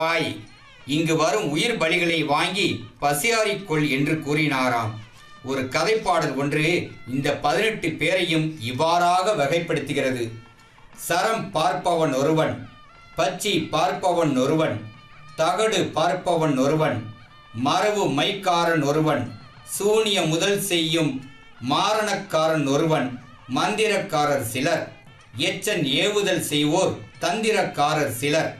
வாய் இங்கு வரும் உயிர் பலிகளை வாங்கி பசியாறிக்கொள் என்று கூறினாராம் ஒரு கதைப்பாடல் ஒன்று இந்த பதினெட்டு பேரையும் இவ்வாறாக வகைப்படுத்துகிறது சரம் பார்ப்பவன் ஒருவன் பச்சி பார்ப்பவன் ஒருவன் தகடு பார்ப்பவன் ஒருவன் மரபு மைக்காரன் ஒருவன் சூனிய முதல் செய்யும் மாரணக்காரன் ஒருவன் மந்திரக்காரர் சிலர் எச்சன் ஏவுதல் செய்வோர் தந்திரக்காரர் சிலர்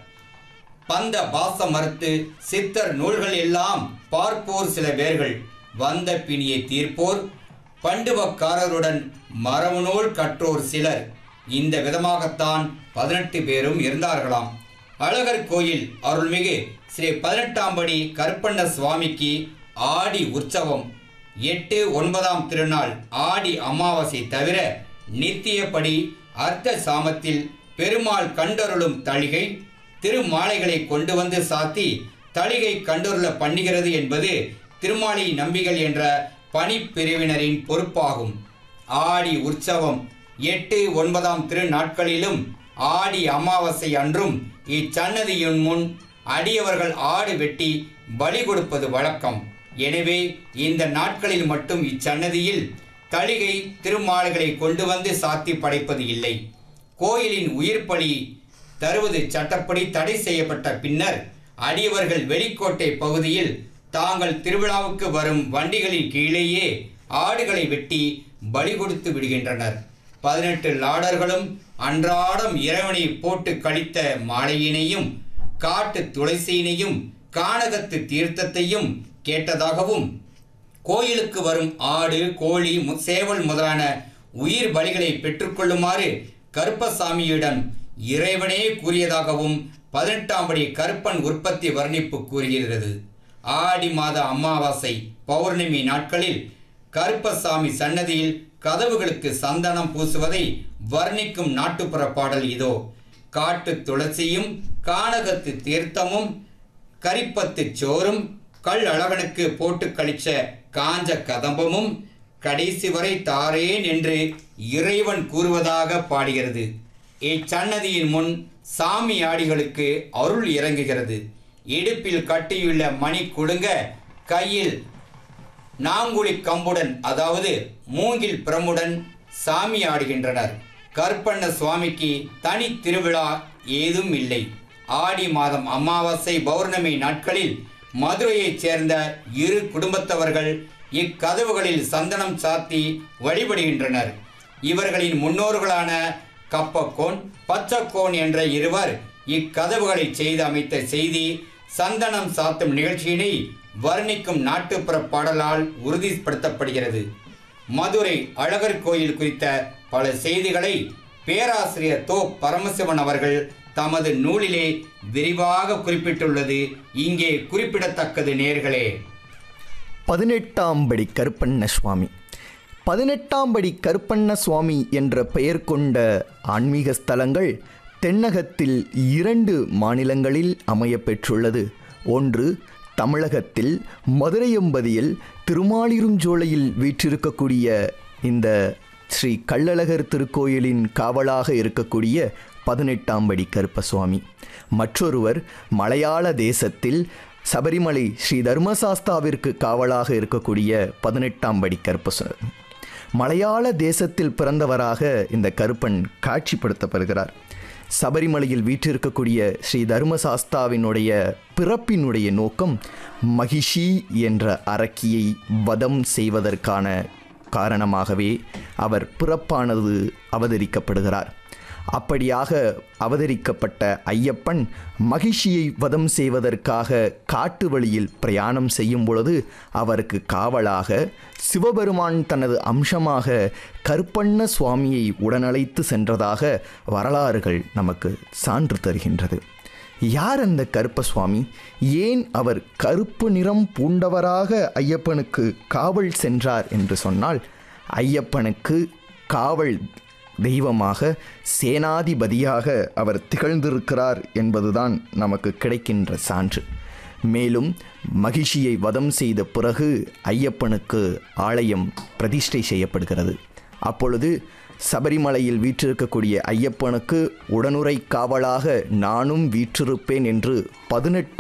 பந்த பாச மறுத்து சித்தர் நூல்கள் எல்லாம் பார்ப்போர் சில பேர்கள் வந்த பிணியை தீர்ப்போர் பண்டுவக்காரருடன் மரபு நூல் கற்றோர் சிலர் இந்த விதமாகத்தான் பதினெட்டு பேரும் இருந்தார்களாம் அழகர் கோயில் அருள்மிகு ஸ்ரீ பதினெட்டாம் படி கருப்பண்ண சுவாமிக்கு ஆடி உற்சவம் எட்டு ஒன்பதாம் திருநாள் ஆடி அமாவாசை தவிர நித்தியப்படி அர்த்த சாமத்தில் பெருமாள் கண்டருளும் தளிகை திருமாலைகளை கொண்டு வந்து சாத்தி தளிகை கண்டருள பண்ணுகிறது என்பது திருமாலை நம்பிகள் என்ற பணிப்பிரிவினரின் பொறுப்பாகும் ஆடி உற்சவம் எட்டு ஒன்பதாம் திருநாட்களிலும் ஆடி அமாவாசை அன்றும் இச்சன்னதியின் முன் அடியவர்கள் ஆடு வெட்டி பலி கொடுப்பது வழக்கம் எனவே இந்த நாட்களில் மட்டும் இச்சன்னதியில் தளிகை திருமாலைகளை கொண்டு வந்து சாத்தி படைப்பது இல்லை கோயிலின் உயிர் பலி தருவது சட்டப்படி தடை செய்யப்பட்ட பின்னர் அடியவர்கள் வெளிக்கோட்டை பகுதியில் தாங்கள் திருவிழாவுக்கு வரும் வண்டிகளின் கீழேயே ஆடுகளை வெட்டி பலி கொடுத்து விடுகின்றனர் பதினெட்டு லாடர்களும் அன்றாடம் இறைவனை போட்டு கழித்த மாலையினையும் காட்டு துளசியினையும் கானகத்து தீர்த்தத்தையும் கேட்டதாகவும் கோயிலுக்கு வரும் ஆடு கோழி மு- சேவல் முதலான உயிர் பலிகளை பெற்றுக்கொள்ளுமாறு கருப்பசாமியிடம் இறைவனே கூறியதாகவும் பதினெட்டாம் படி கருப்பன் உற்பத்தி வர்ணிப்பு கூறுகிறது ஆடி மாத அமாவாசை பௌர்ணமி நாட்களில் கருப்பசாமி சன்னதியில் கதவுகளுக்கு சந்தனம் பூசுவதை வர்ணிக்கும் நாட்டுப்புற பாடல் இதோ காட்டு துளசியும் கானகத்து தீர்த்தமும் கரிப்பத்து சோறும் கல் அழகனுக்கு போட்டு கழிச்ச காஞ்ச கதம்பமும் கடைசி வரை தாரேன் என்று இறைவன் கூறுவதாக பாடுகிறது இச்சன்னதியின் முன் சாமி ஆடிகளுக்கு அருள் இறங்குகிறது இடுப்பில் கட்டியுள்ள மணி குலுங்க கையில் நாங்குழி கம்புடன் அதாவது மூங்கில் பிரமுடன் சாமி ஆடுகின்றனர் கற்பண்ண சுவாமிக்கு தனி திருவிழா ஏதும் இல்லை ஆடி மாதம் அமாவாசை பௌர்ணமி நாட்களில் மதுரையைச் சேர்ந்த இரு குடும்பத்தவர்கள் இக்கதவுகளில் சந்தனம் சாத்தி வழிபடுகின்றனர் இவர்களின் முன்னோர்களான கப்பக்கோன் பச்சக்கோன் என்ற இருவர் இக்கதவுகளை செய்து அமைத்த செய்தி சந்தனம் சாத்தும் நிகழ்ச்சியினை வர்ணிக்கும் நாட்டுப்புற பாடலால் உறுதிப்படுத்தப்படுகிறது மதுரை அழகர் கோயில் குறித்த பல செய்திகளை பேராசிரியர் தோ பரமசிவன் அவர்கள் தமது நூலிலே விரிவாக குறிப்பிட்டுள்ளது இங்கே குறிப்பிடத்தக்கது நேர்களே பதினெட்டாம் படி கருப்பண்ண சுவாமி பதினெட்டாம் படி கருப்பண்ண சுவாமி என்ற பெயர் கொண்ட ஆன்மீக ஸ்தலங்கள் தென்னகத்தில் இரண்டு மாநிலங்களில் அமையப் பெற்றுள்ளது ஒன்று தமிழகத்தில் மதுரையம்பதியில் திருமாலிருஞ்சோலையில் வீற்றிருக்கக்கூடிய இந்த ஸ்ரீ கள்ளழகர் திருக்கோயிலின் காவலாக இருக்கக்கூடிய பதினெட்டாம் படி கருப்பசுவாமி மற்றொருவர் மலையாள தேசத்தில் சபரிமலை ஸ்ரீ தர்மசாஸ்தாவிற்கு காவலாக இருக்கக்கூடிய பதினெட்டாம் படி கருப்பசுவாமி மலையாள தேசத்தில் பிறந்தவராக இந்த கருப்பன் காட்சிப்படுத்தப்படுகிறார் சபரிமலையில் வீற்றிருக்கக்கூடிய ஸ்ரீ தர்மசாஸ்தாவினுடைய பிறப்பினுடைய நோக்கம் மகிஷி என்ற அரக்கியை வதம் செய்வதற்கான காரணமாகவே அவர் பிறப்பானது அவதரிக்கப்படுகிறார் அப்படியாக அவதரிக்கப்பட்ட ஐயப்பன் மகிழ்ச்சியை வதம் செய்வதற்காக காட்டு வழியில் பிரயாணம் செய்யும் பொழுது அவருக்கு காவலாக சிவபெருமான் தனது அம்சமாக கருப்பண்ண சுவாமியை உடனழைத்து சென்றதாக வரலாறுகள் நமக்கு சான்று தருகின்றது யார் அந்த கருப்ப சுவாமி ஏன் அவர் கருப்பு நிறம் பூண்டவராக ஐயப்பனுக்கு காவல் சென்றார் என்று சொன்னால் ஐயப்பனுக்கு காவல் தெய்வமாக சேனாதிபதியாக அவர் திகழ்ந்திருக்கிறார் என்பதுதான் நமக்கு கிடைக்கின்ற சான்று மேலும் மகிழ்ச்சியை வதம் செய்த பிறகு ஐயப்பனுக்கு ஆலயம் பிரதிஷ்டை செய்யப்படுகிறது அப்பொழுது சபரிமலையில் வீற்றிருக்கக்கூடிய ஐயப்பனுக்கு உடனுரை காவலாக நானும் வீற்றிருப்பேன் என்று பதினெட்டு